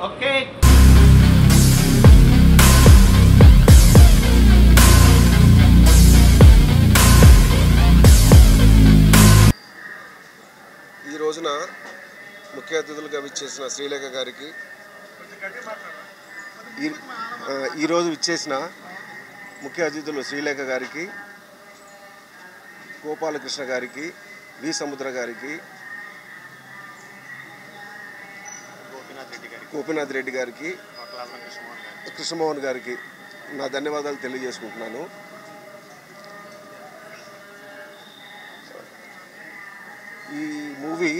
Okay ఈ రోజున ముఖ్య అతిథులుగా విచ్చేసిన శ్రీలేఖ గారికి ఈ ఆ, ఈరోజు విచ్చేసిన ముఖ్య అతిథులు శ్రీలేఖ గారికి గోపాలకృష్ణ గారికి వి సముద్ర గారికి గోపీనాథ్ రెడ్డి గారికి గోపీనాథ్ రెడ్డి గారికి ఒకలాభం కృష్ణమోహన్ గారికి కృష్ణమోహన్ గారికి నా ధన్యవాదాలు తెలియజేసుకుంటున్నాను ఈ మూవీ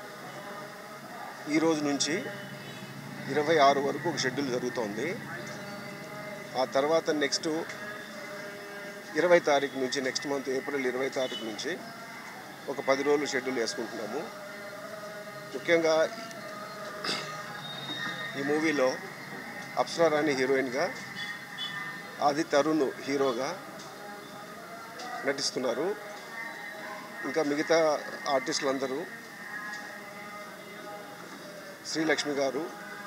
ఈ రోజు నుంచి ఇరవై ఆరు వరకు ఒక షెడ్యూల్ జరుగుతోంది ఆ తర్వాత నెక్స్ట్ ఇరవై తారీఖు నుంచి నెక్స్ట్ మంత్ ఏప్రిల్ ఇరవై తారీఖు నుంచి ఒక పది రోజులు షెడ్యూల్ వేసుకుంటున్నాము ముఖ్యంగా ఈ మూవీలో అప్సరా రాణి హీరోయిన్గా ఆది తరుణ్ హీరోగా నటిస్తున్నారు ఇంకా మిగతా ఆర్టిస్టులు అందరూ శ్రీలక్ష్మి గారు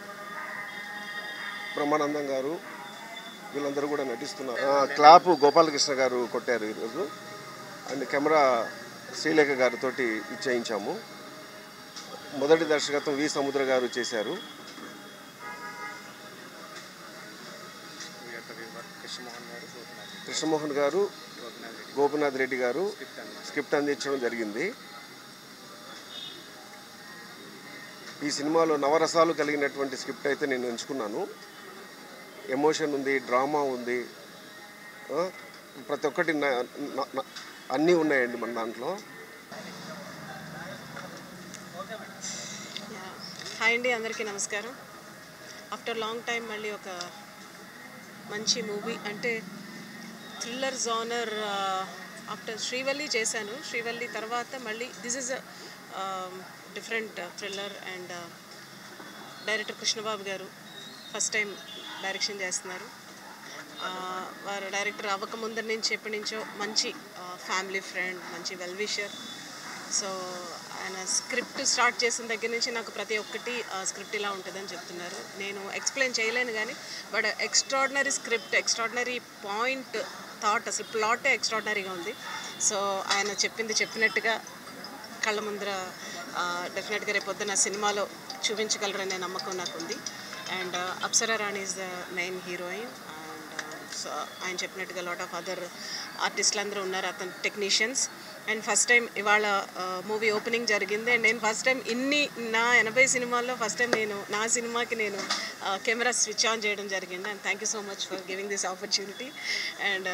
బ్రహ్మానందం గారు వీళ్ళందరూ కూడా నటిస్తున్నారు ఆ, క్లాప్ గోపాలకృష్ణ గారు కొట్టారు ఈరోజు అండ్ కెమెరా శ్రీలేఖ గారితో ఇచ్చేయించాము మొదటి దర్శకత్వం వి సముద్ర గారు చేశారు ఈ యొక్క వివర్ కృష్ణమోహన్ గారు గోపీనాథ్ కృష్ణమోహన్ గారు గోపీనాథ్ రెడ్డి గోపినాథ్ రెడ్డి గారు స్క్రిప్ట్ అండి స్క్రిప్ట్ అందించడం జరిగింది ఈ సినిమాలో నవరసాలు కలిగినటువంటి స్క్రిప్ట్ అయితే నేను ఎంచుకున్నాను ఎమోషన్ ఉంది డ్రామా ఉంది ఆ, ప్రతి ఒక్కటి న- న- న- అన్నీ ఉన్నాయండి మన దాంట్లో యా. హాయ్ అండి అందరికీ నమస్కారం ఆఫ్టర్ లాంగ్ టైం మళ్ళీ ఒక మంచి మూవీ అంటే థ్రిల్లర్ జానర్ ఆఫ్టర్ శ్రీవల్లి చేశాను శ్రీవల్లి తర్వాత మళ్ళీ this is different thriller and director Krishnababu garu first time direction చేస్తున్నారు ఆ, వారు డైరెక్టర్ అవ్వకముందర నుంచి ఎప్పటి నుంచో మంచి ఫ్యామిలీ ఫ్రెండ్ మంచి వెల్ విషర్ సో ఆయన స్క్రిప్ట్ స్టార్ట్ చేసిన దగ్గర నుంచి నాకు ప్రతి ఒక్కటి స్క్రిప్ట్ ఇలా ఉంటుందని చెప్తున్నారు నేను ఎక్స్ప్లెయిన్ చేయలేను కానీ but extraordinary script extraordinary point thought అసలు ప్లాటే ఎక్స్ట్రాడినరీగా ఉంది సో ఆయన చెప్పింది చెప్పినట్టుగా కళ్ళ ముందర డెఫినెట్గా రేపు పొద్దున సినిమాలో చూపించగలరనే నమ్మకం నాకు ఉంది and Apsara Rani is the main heroine and so ఆయన చెప్పినట్టుగా లాట్ ఆఫ్ అదర్ ఆర్టిస్టులు అందరూ ఉన్నారు అతను టెక్నీషియన్స్ అండ్ ఫస్ట్ టైం ఇవాళ మూవీ ఓపెనింగ్ జరిగింది అండ్ నేను ఫస్ట్ టైం ఇన్ని నా ఎనభై సినిమాల్లో ఫస్ట్ టైం నేను నా సినిమాకి నేను కెమెరా స్విచ్ ఆన్ చేయడం జరిగింది and thank you so much for giving this opportunity and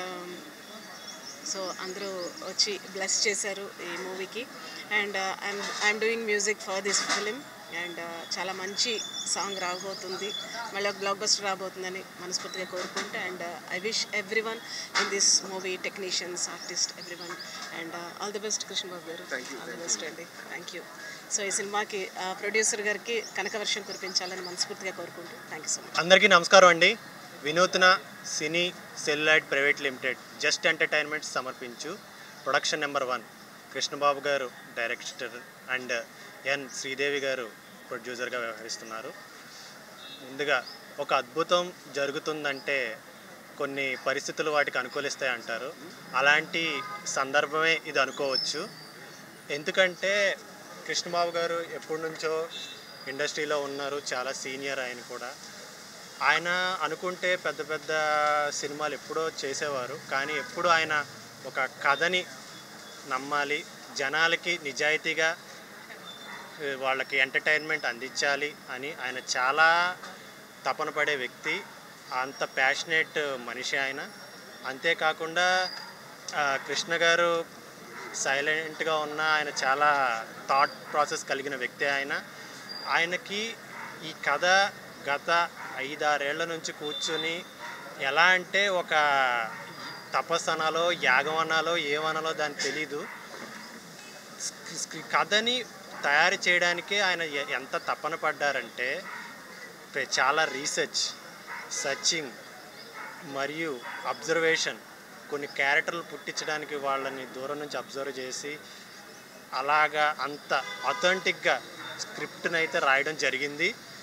so అందరూ వచ్చి బ్లెస్ చేశారు ఈ మూవీకి and I'm I'm doing music for this film and చాలా మంచి సాంగ్ రాబోతుంది మళ్ళీ ఒక బ్లాక్ బస్టర్ రాబోతుందని మనస్ఫూర్తిగా కోరుకుంటా and I wish every one in this movie technicians artist every one and all the best Krishnababu garu all the best అండి thank you so ఈ సినిమాకి ప్రొడ్యూసర్ గారికి కనకవర్షం కురిపించాలని మనస్ఫూర్తిగా కోరుకుంటూ థ్యాంక్ యూ సో మచ్ అందరికీ నమస్కారం అండి Vinootna cine celluloid private limited just entertainment సమర్పించు production number one Krishnababu garu director and ఎన్ శ్రీదేవి గారు ప్రొడ్యూసర్గా వ్యవహరిస్తున్నారు ముందుగా ఒక అద్భుతం జరుగుతుందంటే కొన్ని పరిస్థితులు వాటికి అనుకూలిస్తాయి అంటారు అలాంటి సందర్భమే ఇది అనుకోవచ్చు ఎందుకంటే కృష్ణబాబు గారు ఎప్పటి నుంచో ఇండస్ట్రీలో ఉన్నారు చాలా సీనియర్ ఆయన కూడా ఆయన అనుకుంటే పెద్ద పెద్ద సినిమాలు ఎప్పుడో చేసేవారు కానీ ఎప్పుడు ఆయన ఒక కథని నమ్మాలి జనాలకి నిజాయితీగా ఏ, వాళ్ళకి ఎంటర్టైన్మెంట్ అందించాలి అని ఆయన చాలా తపన పడే వ్యక్తి అంత ప్యాషనేట్ మనిషి ఆయన అంతేకాకుండా ఆ, కృష్ణ గారు సైలెంట్గా ఉన్న ఆయన చాలా థాట్ ప్రాసెస్ కలిగిన వ్యక్తి ఆయన ఆయనకి ఈ కథ గత ఐదారేళ్ల నుంచి కూర్చొని ఎలా అంటే ఒక తపస్సు అనాలో యాగం అనాలో ఏమనాలో దానికి తెలీదు స్క్రి- స్క్రి- కథని తయారు చేయడానికే ఆయన ఎ- ఎంత తపన పడ్డారంటే పె- చాలా రీసెర్చ్ సర్చింగ్ మరియు అబ్జర్వేషన్ కొన్ని క్యారెక్టర్లు పుట్టించడానికి వాళ్ళని దూరం నుంచి అబ్జర్వ్ చేసి అలాగా అంత అథెంటిక్గా స్క్రిప్ట్ని అయితే రాయడం జరిగింది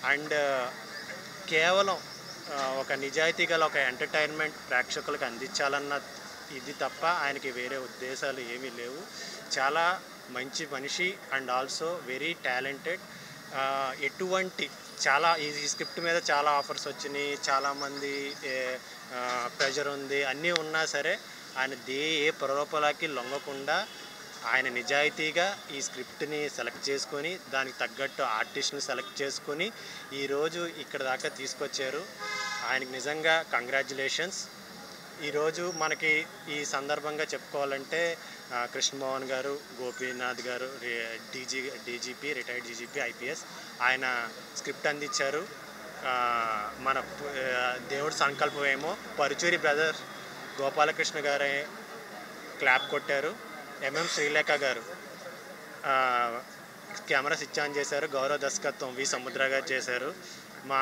అండ్ కేవలం ఆ, ఒక నిజాయితీ గల ఒక ఎంటర్టైన్మెంట్ ప్రేక్షకులకు అందించాలన్న ఇది తప్ప ఆయనకి వేరే ఉద్దేశాలు ఏమీ లేవు చాలా మంచి మనిషి అండ్ ఆల్సో వెరీ టాలెంటెడ్ ఎటువంటి చాలా ఈ ఈ స్క్రిప్ట్ మీద చాలా ఆఫర్స్ వచ్చినాయి చాలామంది ప్రెషర్ ఉంది అన్నీ ఉన్నా సరే ఆయన దే ఏ ప్రలోభాలకి లొంగకుండా ఆయన నిజాయితీగా ఈ స్క్రిప్ట్ని సెలెక్ట్ చేసుకొని దానికి తగ్గట్టు ఆర్టిస్ట్ని సెలెక్ట్ చేసుకొని ఈరోజు ఇక్కడ దాకా తీసుకొచ్చారు ఆయనకి నిజంగా కంగ్రాచులేషన్స్ ఈరోజు మనకి ఈ సందర్భంగా చెప్పుకోవాలంటే ఆ, Krishnamohan garu Gopinath garu D G DGP retired DGP IPS ఆయన స్క్రిప్ట్ అందించారు ఆ, మన పు- ఆ, దేవుడి సంకల్పం ఏమో పరుచూరి బ్రదర్ గోపాలకృష్ణ గారే క్లాప్ కొట్టారు ఎంఎం శ్రీలేఖ గారు ఆ, కెమెరా స్విచ్ ఆన్ చేశారు గౌరవ దర్శకత్వం వి సముద్ర గారు చేశారు మా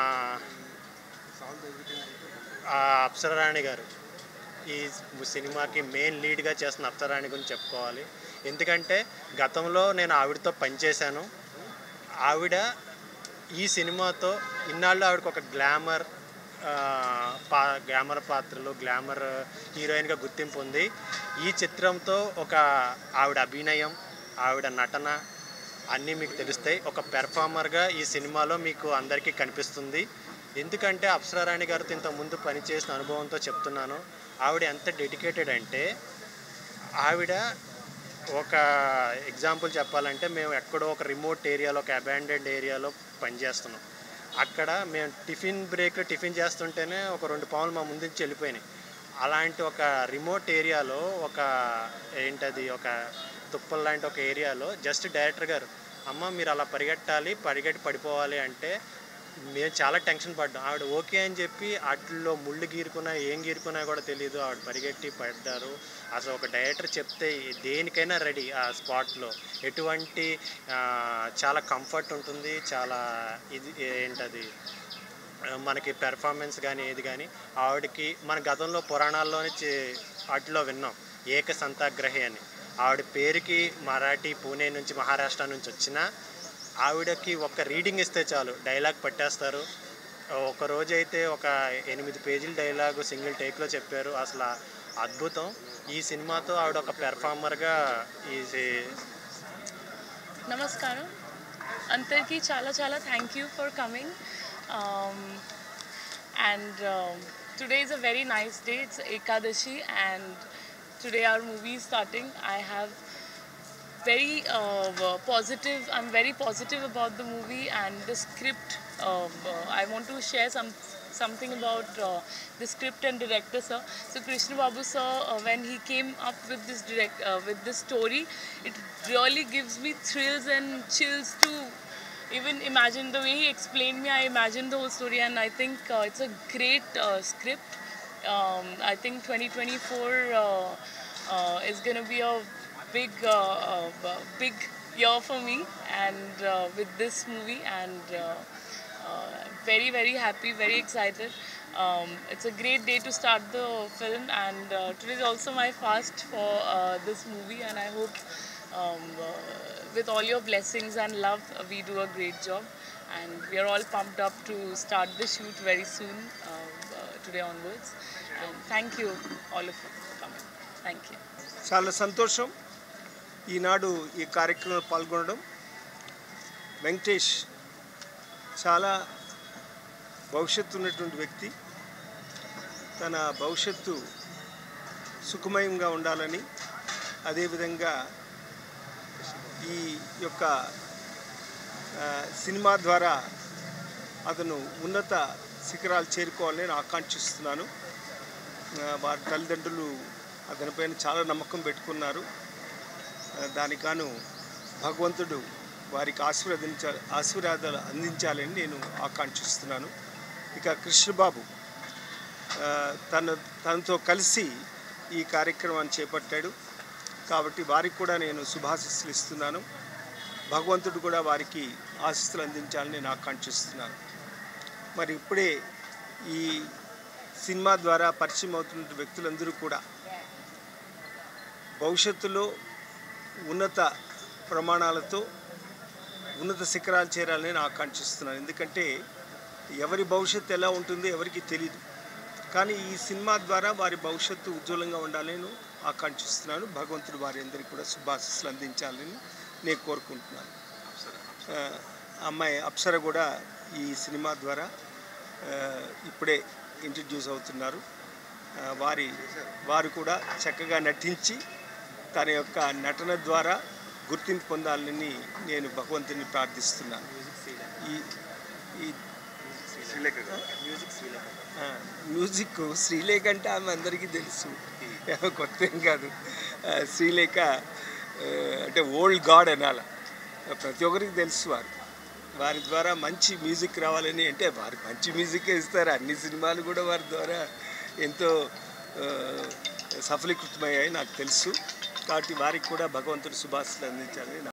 ఆ, అప్సరారాణి గారు ఈ సినిమాకి మెయిన్ లీడ్గా చేస్తున్న అప్సరాణి గురించి చెప్పుకోవాలి ఎందుకంటే గతంలో నేను ఆవిడతో పనిచేశాను ఆవిడ ఈ సినిమాతో ఇన్నాళ్ళు ఆవిడకి ఒక గ్లామర్ ఆ, పా గ్లామర్ పాత్రలు గ్లామర్ హీరోయిన్గా గుర్తింపు ఉంది ఈ చిత్రంతో ఒక ఆవిడ అభినయం ఆవిడ నటన అన్నీ మీకు తెలుస్తాయి ఒక పెర్ఫార్మర్గా ఈ సినిమాలో మీకు అందరికీ కనిపిస్తుంది ఎందుకంటే అప్సరారాణి గారితో ఇంత ముందు పనిచేసిన అనుభవంతో చెప్తున్నాను ఆవిడ ఎంత డెడికేటెడ్ అంటే ఆవిడ ఒక ఎగ్జాంపుల్ చెప్పాలంటే మేము ఎక్కడో ఒక రిమోట్ ఏరియాలో ఒక అబాండెడ్ ఏరియాలో పనిచేస్తున్నాం అక్కడ మేము టిఫిన్ బ్రేక్ టిఫిన్ చేస్తుంటేనే ఒక రెండు పాములు మా ముందు నుంచి వెళ్ళిపోయినాయి అలాంటి ఒక రిమోట్ ఏరియాలో ఒక ఏంటది ఒక తుప్పల లాంటి ఒక ఏరియాలో జస్ట్ డైరెక్టర్ గారు అమ్మ మీరు అలా పరిగెట్టాలి పరిగెట్టి పడిపోవాలి అంటే మేము చాలా టెన్షన్ పడ్డాం ఆవిడ ఓకే అని చెప్పి వాటిల్లో ముళ్ళు గీరుకున్నా ఏం గీరుకున్నా కూడా తెలియదు ఆవిడ పరిగెట్టి పడ్డారు అసలు ఒక డైరెక్టర్ చెప్తే దేనికైనా రెడీ ఆ స్పాట్లో ఎటువంటి ఆ, చాలా కంఫర్ట్ ఉంటుంది చాలా ఇది ఏంటది ఆ, మనకి పెర్ఫార్మెన్స్ కానీ ఏది కానీ ఆవిడకి మన గతంలో పురాణాల్లోని చే- వాటిలో విన్నాం ఏక సంతాగ్రహి అని ఆవిడ పేరుకి మరాఠీ పూణే నుంచి మహారాష్ట్ర నుంచి వచ్చిన ఆవిడకి ఒక రీడింగ్ ఇస్తే చాలు డైలాగ్ పట్టేస్తారు ఒక రోజు అయితే ఒక ఎనిమిది పేజీల డైలాగ్ సింగిల్ టేక్లో చెప్పారు అసలు అద్భుతం ఈ సినిమాతో ఆవిడ ఒక పెర్ఫార్మర్గా ఈ సి- నమస్కారం అందరికీ చాలా చాలా thank you for coming and today is a very nice day it's Ekadashi and today our movie starting I have very uh, w- positive. I'm very positive about the movie and the script. Um, uh, I want to share some something about uh, the script and director, sir. So Krishna Babu, sir, uh, when he came up with this direct uh, with this story, it really gives me thrills and chills to even imagine the way he explained me. I imagined the whole story, and I think uh, it's a great uh, script. Um, I think 2024 uh, uh, is going to be a big, uh, uh, big year for me, and uh, with this movie, and uh, uh, very, very happy, very excited. Um, it's a great day to start the film, and uh, today is also my fast for uh, this movie, and I hope um, uh, with all your blessings and love, uh, we do a great job. And we are all pumped up to start the shoot very soon, uh, uh, today onwards. And thank you, all of you, for coming. Thank you. చాలా సంతోషం ఈనాడు ఈ కార్యక్రమంలో పాల్గొనడం వెంకటేష్ చాలా భవిష్యత్తు ఉన్నటువంటి వ్యక్తి తన భవిష్యత్తు సుఖమయంగా ఉండాలని అదేవిధంగా ఈ యొక్క ఆ, సినిమా ద్వారా అతను ఉన్నత శిఖరాలు చేరుకోవాలని నేను ఆకాంక్షిస్తున్నాను ఆ, వారి తల్లిదండ్రులు అతనిపైన చాలా నమ్మకం పెట్టుకున్నారు ఆ, దానికి గాను భగవంతుడు వారికి ఆశీర్వదించ ఆశీర్వాదాలు అందించాలని నేను ఆకాంక్షిస్తున్నాను ఇక కృష్ణబాబు ఆ, తన తనతో కలిసి ఈ కార్యక్రమాన్ని చేపట్టాడు కాబట్టి వారికి కూడా నేను శుభాశిస్సులు ఇస్తున్నాను భగవంతుడు కూడా వారికి ఆశీస్సులు అందించాలని నేను ఆకాంక్షిస్తున్నాను మరి ఇప్పుడే ఈ సినిమా ద్వారా పరిచయం అవుతున్న వ్యక్తులందరూ కూడా భవిష్యత్తులో ఉన్నత ప్రమాణాలతో ఉన్నత శిఖరాలు చేరాలని నేను ఆకాంక్షిస్తున్నాను ఎందుకంటే ఎవరి భవిష్యత్తు ఎలా ఉంటుందో ఎవరికి తెలియదు కానీ ఈ సినిమా ద్వారా వారి భవిష్యత్తు ఉజ్వలంగా ఉండాలని నేను ఆకాంక్షిస్తున్నాను భగవంతుడు వారి అందరికీ కూడా శుభాశీస్సులు అందించాలని నేను కోరుకుంటున్నాను ఆ, అమ్మాయి అప్సర కూడా ఈ సినిమా ద్వారా ఆ, ఇప్పుడే ఇంట్రడ్యూస్ అవుతున్నారు ఆ, వారి వారు కూడా చక్కగా నటించి తన యొక్క నటన ద్వారా గుర్తింపు పొందాలని నేను భగవంతుని ప్రార్థిస్తున్నాను ఈ ఈ ఆ, మ్యూజిక్ శ్రీలేఖ అంటే ఆమె అందరికీ తెలుసు కొత్త ఏం కాదు ఆ, శ్రీలేఖ ఆ, అంటే ఓల్డ్ గాడ్ అనాల ప్రతి ఒక్కరికి తెలుసు వారు వారి ద్వారా మంచి మ్యూజిక్ రావాలని అంటే వారు మంచి మ్యూజిక్ ఇస్తారు అన్ని సినిమాలు కూడా వారి ద్వారా ఎంతో ఆ, సఫలీకృతమయ్యాయి నాకు తెలుసు కాబట్టి వారికి కూడా భగవంతుడు శుభాశలు అందించాలని నా